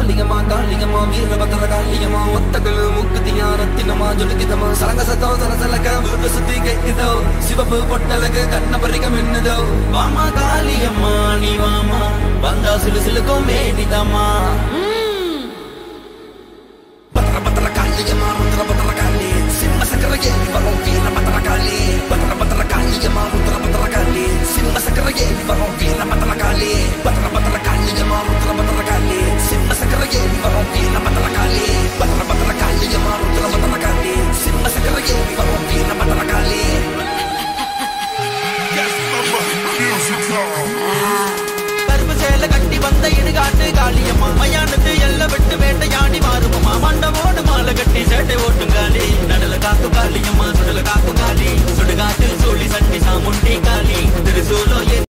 காளியம்மா காளியம்மா வீரபத்திர காளியம்மா ஒத்தகலு முக்குதியா ரத்தினமா ஜொலிக்குதமா சலங்க சத்தோ சலசலக்க வீடு சுத்தி கேக்குதோ சிவப்பு பொட்டலகு கண்ண பறிக்க மின்னுதோ வாமா காளியம்மா நீ வாமா வந்தா சிலு சிலுக்கும் மேடிதம்மா பத்திர பத்திர காளியம்மா ருத்ர பத்திர காளி சிம்ம சக்கர ஏறி வரும் வீர பத்திர காளி பத்திர பத்திர காளியம்மா ருத்ர பத்திர காளி சிம்ம சக்கர ஏறி வரும் வீர பத்திர காளி பத்திர பத்திர காளியம்மா ருத்ர பத்திர காளி சிம்ம சக்கர ஏறி வரும் வீர பத்திர காளி பத்திர பத்திர காளியம்மா ருத்ர பத்திர காளி சிம்ம சக்கர ஏறி வரும் வீர பத்திர காளி கருப்பு சேலை கட்டி வந்த இடுகாட்டு காளியம்மா மயானத்து எல்ல விட்டு வேட்டையாடி மாறுமம்மா மண்டபோடு மாலை கட்டி சேட்டை ஓட்டும் காளி நடல காக்கும் காளியம்மா சுடல காக்கும் காளி